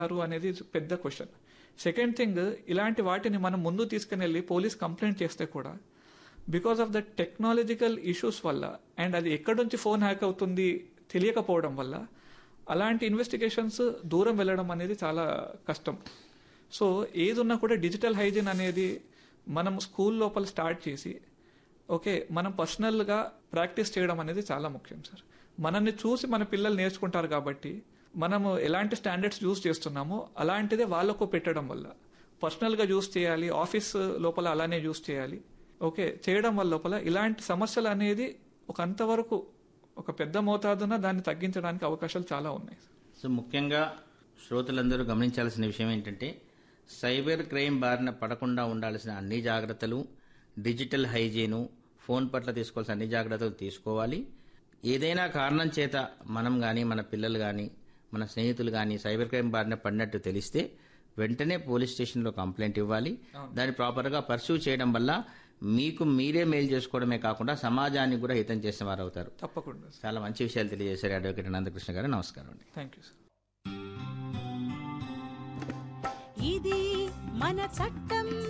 చేస్తారు అనేది పెద్ద క్వశ్చన్ సెకండ్ థింగ్ ఇలాంటి వాటిని మనం ముందు తీసుకుని వెళ్ళి పోలీస్ కంప్లైంట్ చేస్తే కూడా because of the technological issues వల్ల అండ్ అది ఎక్కడి నుంచి ఫోన్ హ్యాక్ అవుతుంది తెలియకపోవడం వల్ల అలాంటి ఇన్వెస్టిగేషన్స్ దూరం వెళ్ళడం అనేది చాలా కష్టం సో ఏది ఉన్నా కూడా డిజిటల్ హైజీన్ అనేది మనం స్కూల్ లోపల స్టార్ట్ చేసి ఓకే మనం పర్సనల్గా ప్రాక్టీస్ చేయడం అనేది చాలా ముఖ్యం సార్ మనల్ని చూసి మన పిల్లలు నేర్చుకుంటారు కాబట్టి మనము ఎలాంటి స్టాండర్డ్స్ యూస్ చేస్తున్నామో అలాంటిదే వాళ్ళకు పెట్టడం వల్ల పర్సనల్గా యూస్ చేయాలి ఆఫీస్ లోపల అలానే యూస్ చేయాలి ఓకే చేయడం వల్ల లోపల ఇలాంటి సమస్యలు అనేది ఒక అంతవరకు ఒక పెద్ద మోతాదున దాన్ని తగ్గించడానికి అవకాశాలు చాలా ఉన్నాయి సో ముఖ్యంగా శ్రోతలందరూ గమనించాల్సిన విషయం ఏంటంటే సైబర్ క్రైమ్ బారిన పడకుండా ఉండాల్సిన అన్ని జాగ్రత్తలు డిజిటల్ హైజీను ఫోన్ పట్ల తీసుకోవాల్సిన అన్ని జాగ్రత్తలు తీసుకోవాలి ఏదైనా కారణం చేత మనం కానీ మన పిల్లలు కానీ మన స్నేహితులు కానీ సైబర్ క్రైమ్ బారిన పడినట్టు తెలిస్తే వెంటనే పోలీస్ స్టేషన్లో కంప్లైంట్ ఇవ్వాలి దాన్ని ప్రాపర్గా పర్సూ చేయడం వల్ల మీకు మీరే మేలు చేసుకోవడమే కాకుండా సమాజానికి కూడా హితం చేసిన వారు అవుతారు తప్పకుండా సార్ చాలా మంచి విషయాలు తెలియజేశారు అడ్వకేట్ అనంతకృష్ణ గారు నమస్కారం అండి థ్యాంక్ యూ సార్ ఇది మన చట్టం